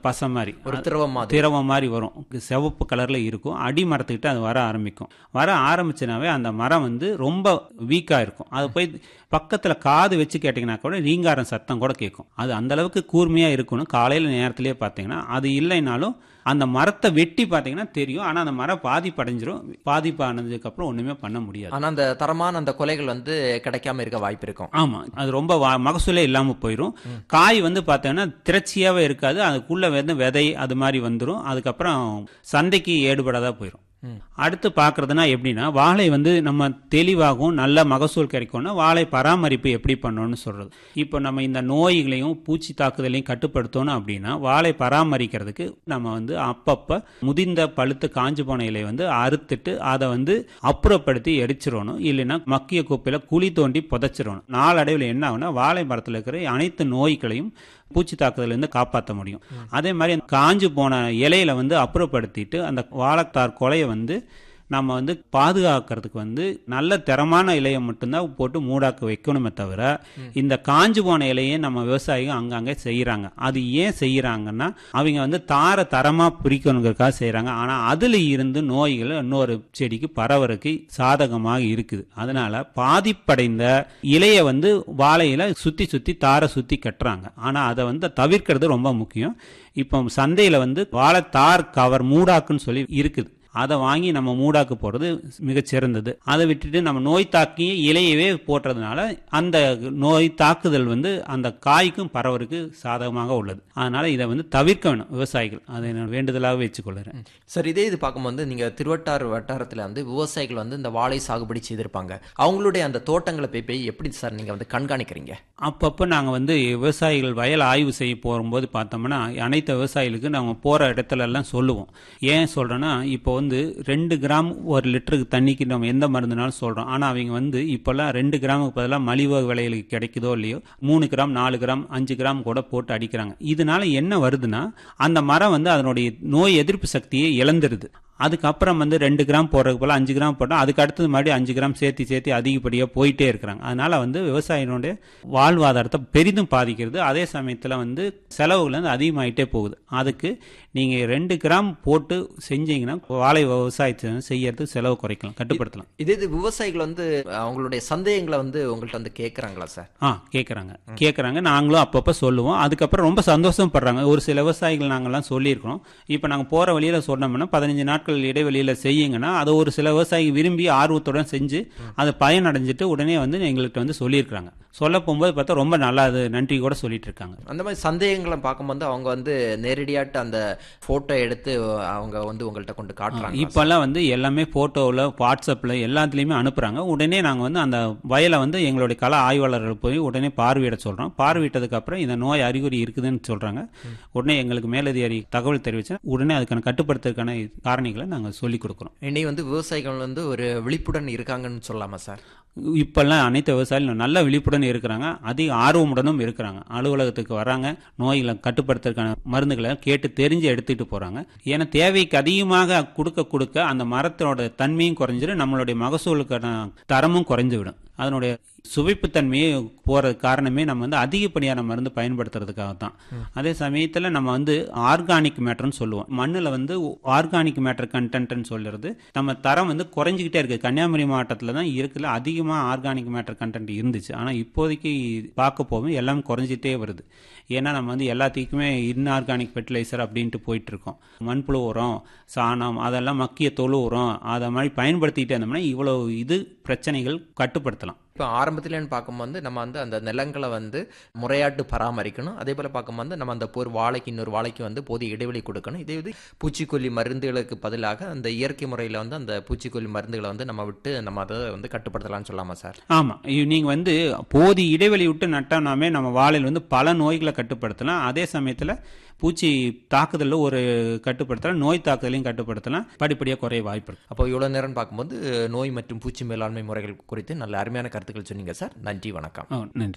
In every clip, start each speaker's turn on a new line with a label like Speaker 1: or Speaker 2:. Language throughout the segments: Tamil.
Speaker 1: பசை மாதிரி
Speaker 2: ஒரு திரவம் மாதிரி
Speaker 1: திரவம் மாதிரி வரும் சிவப்பு கலர்ல இருக்கும் அடி மரத்துக்கிட்ட அது வர ஆரம்பிக்கும் வர ஆரம்பிச்சுனாவே அந்த மரம் வந்து ரொம்ப வீக்கா இருக்கும் அது போய் பக்கத்துல காது வச்சு கேட்டிங்கன்னா கூட ரீங்காரம் சத்தம் கூட கேட்கும் அது அந்த அளவுக்கு கூர்மையா இருக்கணும் காலையில நேரத்திலேயே பார்த்தீங்கன்னா அது இல்லைனாலும் அந்த மரத்தை வெட்டி பார்த்தீங்கன்னா தெரியும் ஆனா அந்த மரம் பாதிப்படைஞ்சிரும் பாதிப்பானதுக்கு அப்புறம் ஒண்ணுமே பண்ண முடியாது
Speaker 2: ஆனா அந்த தரமான அந்த கொலைகள் வந்து கிடைக்காம இருக்க வாய்ப்பு இருக்கும்
Speaker 1: ஆமா அது ரொம்ப வா- மகசூலே இல்லாம போயிடும் காய் வந்து பார்த்தீங்கன்னா திரட்சியாவே இருக்காது அதுக்குள்ள வந்து விதை அது மாதிரி வந்துடும் அதுக்கப்புறம் சந்தைக்கு ஏடுபடாதா போயிடும் அடுத்து பார்க்கறதுனா எப்படின்னா வாழை வந்து நம்ம தெளிவாகவும் நல்ல மகசூல் கிடைக்கும்னா வாழை பராமரிப்பு எப்படி பண்ணணும்னு சொல்றது இப்போ நம்ம இந்த நோய்களையும் பூச்சி தாக்குதலையும் கட்டுப்படுத்தணும் அப்படின்னா வாழை பராமரிக்கிறதுக்கு நம்ம வந்து அப்பப்ப முதிர்ந்த பழுத்து காஞ்சு போன இலையை வந்து அறுத்துட்டு அதை வந்து அப்புறப்படுத்தி எரிச்சிடணும் இல்லைன்னா மக்கிய குப்பையில குழி தோண்டி புதைச்சிடணும் நாளடைவில் என்ன ஆகும்னா வாழை மரத்தில் இருக்கிற அனைத்து நோய்களையும் பூச்சி தாக்குதலேருந்து காப்பாற்ற முடியும் அதே மாதிரி அந்த காஞ்சு போன இலையில வந்து அப்புறப்படுத்திட்டு அந்த வாழைத்தார் கொலையை வந்து நம்ம வந்து பாதுகாக்கிறதுக்கு வந்து நல்ல தரமான இலையை மட்டும்தான் போட்டு மூடாக்க வைக்கணுமே தவிர இந்த காஞ்சு போன இலையை நம்ம விவசாயிகள் அங்கங்கே செய்கிறாங்க அது ஏன் செய்கிறாங்கன்னா அவங்க வந்து தார தரமாக பிரிக்கணுங்கிறதுக்காக செய்கிறாங்க ஆனால் அதில் இருந்து நோய்கள் இன்னொரு செடிக்கு பரவறதுக்கு சாதகமாக இருக்குது அதனால பாதிப்படைந்த இலையை வந்து வாழையில சுற்றி சுற்றி தாரை சுற்றி கட்டுறாங்க ஆனால் அதை வந்து தவிர்க்கிறது ரொம்ப முக்கியம் இப்போ சந்தையில் வந்து வாழைத்தார் கவர் மூடாக்குன்னு சொல்லி இருக்குது அதை வாங்கி நம்ம மூடாக்கு போடுறது மிகச் சிறந்தது அதை விட்டுட்டு நம்ம நோய் தாக்கி இலையவே போடுறதுனால அந்த நோய் தாக்குதல் வந்து அந்த காய்க்கும் பரவருக்கு சாதகமாக உள்ளது அதனால இதை வந்து தவிர்க்க வேணும் விவசாயிகள் அதை நான் வேண்டுதலாக வச்சுக்கொள்கிறேன்
Speaker 2: சார் இதே இது பார்க்கும்போது நீங்க திருவட்டார் வட்டாரத்துல வந்து விவசாயிகள் வந்து இந்த வாழை சாகுபடி செய்திருப்பாங்க அவங்களுடைய அந்த தோட்டங்களை போய் போய் எப்படி சார் நீங்க வந்து கண்காணிக்கிறீங்க
Speaker 1: அப்பப்போ நாங்கள் வந்து விவசாயிகள் வயல் ஆய்வு செய்ய போகும்போது பார்த்தோம்னா அனைத்து விவசாயிகளுக்கு நாங்கள் போகிற இடத்துல எல்லாம் சொல்லுவோம் ஏன் சொல்கிறேன்னா இப்போ வந்து ரெண்டு கிராம் ஒரு லிட்டருக்கு தண்ணிக்கு நம்ம எந்த மருந்துனாலும் சொல்கிறோம் ஆனால் அவங்க வந்து இப்போல்லாம் ரெண்டு கிராமுக்கு பதிலாக மலிவு விலைகளுக்கு கிடைக்குதோ இல்லையோ மூணு கிராம் நாலு கிராம் அஞ்சு கிராம் கூட போட்டு அடிக்கிறாங்க இதனால என்ன வருதுன்னா அந்த மரம் வந்து அதனுடைய நோய் எதிர்ப்பு சக்தியை இழந்துருது அதுக்கப்புறம் வந்து ரெண்டு கிராம் போடுறதுக்கு போல அஞ்சு கிராம் போட்டோம் அதுக்கு அடுத்தது மறுபடியும் அஞ்சு கிராம் சேர்த்து சேர்த்து அதிகப்படியாக போயிட்டே இருக்கிறாங்க அதனால வந்து விவசாயினுடைய வாழ்வாதாரத்தை பெரிதும் பாதிக்கிறது அதே சமயத்தில் வந்து செலவுகள் வந்து அதிகமாயிட்டே போகுது அதுக்கு நீங்கள் ரெண்டு கிராம் போட்டு செஞ்சீங்கன்னா வாழை விவசாயத்தை செய்யறது செலவு குறைக்கலாம் கட்டுப்படுத்தலாம்
Speaker 2: இதே இது விவசாயிகள் வந்து அவங்களுடைய சந்தேகங்களை வந்து உங்கள்ட்ட வந்து கேட்குறாங்களா சார்
Speaker 1: ஆ கேட்குறாங்க கேட்குறாங்க நாங்களும் அப்பப்போ சொல்லுவோம் அதுக்கப்புறம் ரொம்ப சந்தோஷப்படுறாங்க ஒரு சில விவசாயிகள் நாங்கள்லாம் சொல்லியிருக்கிறோம் இப்போ நாங்கள் போகிற வழியில் சொன்னோம்னா பதினஞ்சு நாட்கள் இடைவெளியில் செய்யுங்கன்னா அதை ஒரு சில விவசாயி விரும்பி ஆர்வத்துடன் செஞ்சு அதை பயனடைஞ்சிட்டு உடனே வந்து எங்கள்கிட்ட வந்து சொல்லியிருக்கிறாங்க சொல்ல போகும்போது பார்த்தா ரொம்ப நல்லா அது நன்றி கூட சொல்லிட்டு இருக்காங்க
Speaker 2: அந்த மாதிரி சந்தேகங்களை பார்க்கும்போது அவங்க வந்து நேரடியாட்டு அந்த போட்டோ எடுத்து அவங்க வந்து உங்கள்ட்ட கொண்டு காட்டுறாங்க
Speaker 1: இப்போல்லாம் வந்து எல்லாமே ஃபோட்டோவில் வாட்ஸ்அப்பில் எல்லாத்துலேயுமே அனுப்புகிறாங்க உடனே நாங்கள் வந்து அந்த வயலை வந்து எங்களுடைய கல ஆய்வாளர்கள் போய் உடனே பார்வையிட சொல்கிறோம் பார்வையிட்டதுக்கு அப்புறம் இந்த நோய் அறிகுறி இருக்குதுன்னு சொல்கிறாங்க உடனே எங்களுக்கு மேலதிகாரி தகவல் தெரிவிச்சா உடனே அதுக்கான கட்டுப்படுத்துறதுக்கான காரணிகளை நாங்கள் சொல்லிக் கொடுக்குறோம்
Speaker 2: இனி வந்து விவசாயிகள் வந்து ஒரு விழிப்புடன் இருக்காங்கன்னு சொல்லலாமா சார்
Speaker 1: இப்பெல்லாம் அனைத்து விவசாயிகளும் நல்ல விழிப்புடன் இருக்கிறாங்க அதிக ஆர்வமுடனும் இருக்கிறாங்க அலுவலகத்துக்கு வராங்க நோய்களை கட்டுப்படுத்துறதுக்கான மருந்துகளை கேட்டு தெரிஞ்சு எடுத்துட்டு போறாங்க ஏன்னா தேவைக்கு அதிகமாக கொடுக்க கொடுக்க அந்த மரத்தோட தன்மையும் குறைஞ்சிடும் நம்மளுடைய மகசூலுக்கான தரமும் குறைஞ்சு விடும் அதனுடைய சுவைப்புத்தன்மையே போற காரணமே நம்ம வந்து அதிகப்படியான மருந்து பயன்படுத்துறதுக்காக தான் அதே சமயத்தில் நம்ம வந்து ஆர்கானிக் மேட்டர்னு சொல்லுவோம் மண்ணில் வந்து ஆர்கானிக் மேட்டர் கண்டென்ட்னு சொல்லுறது நம்ம தரம் வந்து குறைஞ்சிக்கிட்டே இருக்கு கன்னியாகுமரி மாவட்டத்தில் தான் இருக்குல்ல அதிகமாக ஆர்கானிக் மேட்டர் கண்டென்ட் இருந்துச்சு ஆனால் இப்போதைக்கு பார்க்க போகும் எல்லாம் குறைஞ்சிட்டே வருது ஏன்னா நம்ம வந்து எல்லாத்துக்குமே இன்ஆர்கானிக் ஃபெர்டிலைசர் அப்படின்ட்டு போயிட்டு இருக்கோம் மண்புழு உரம் சாணம் அதெல்லாம் மக்கிய தொழு உரம் அதை மாதிரி பயன்படுத்திக்கிட்டே இருந்தோம்னா இவ்வளோ இது பிரச்சனைகள் கட்டுப்படுத்தலாம்
Speaker 2: இப்போ ஆரம்பத்துலன்னு பார்க்கும்போது நம்ம வந்து அந்த நிலங்களை வந்து முறையாட்டு பராமரிக்கணும் அதே போல் பார்க்கும்போது நம்ம அந்த ஒரு வாழைக்கு இன்னொரு வாழைக்கு வந்து போதிய இடைவெளி கொடுக்கணும் இதே இது பூச்சிக்கொல்லி மருந்துகளுக்கு பதிலாக அந்த இயற்கை முறையில் வந்து அந்த பூச்சிக்கொல்லி மருந்துகளை வந்து நம்ம விட்டு நம்ம அதை வந்து கட்டுப்படுத்தலாம்னு சொல்லலாமா சார்
Speaker 1: ஆமாம் நீங்கள் வந்து போதி இடைவெளி விட்டு நட்டோம்னாமே நம்ம வாழையில் வந்து பல நோய்களை கட்டுப்படுத்தலாம் அதே சமயத்தில் பூச்சி தாக்குதலில் ஒரு கட்டுப்படுத்தலாம் நோய் தாக்குதலையும் கட்டுப்படுத்தலாம் படிப்படியாக குறைய வாய்ப்பு இருக்கு
Speaker 2: அப்போ இவ்வளோ நேரம் பார்க்கும்போது நோய் மற்றும் பூச்சி மேலாண்மை முறைகள் குறித்து நல்ல அருமையான கருத்துக்கள் சொன்னீங்க சார் நன்றி வணக்கம்
Speaker 1: ஆ, நன்றி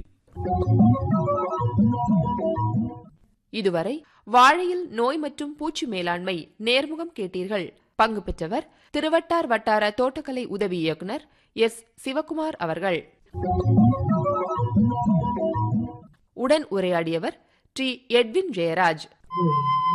Speaker 3: இதுவரை வாழையில் நோய் மற்றும் பூச்சி மேலாண்மை நேர்முகம் கேட்டீர்கள் பங்கு பெற்றவர் திருவட்டார் வட்டார தோட்டக்கலை உதவி இயக்குனர் எஸ் சிவகுமார் அவர்கள் உடன் உரையாடியவர் டி எட்வின் ஜெயராஜ்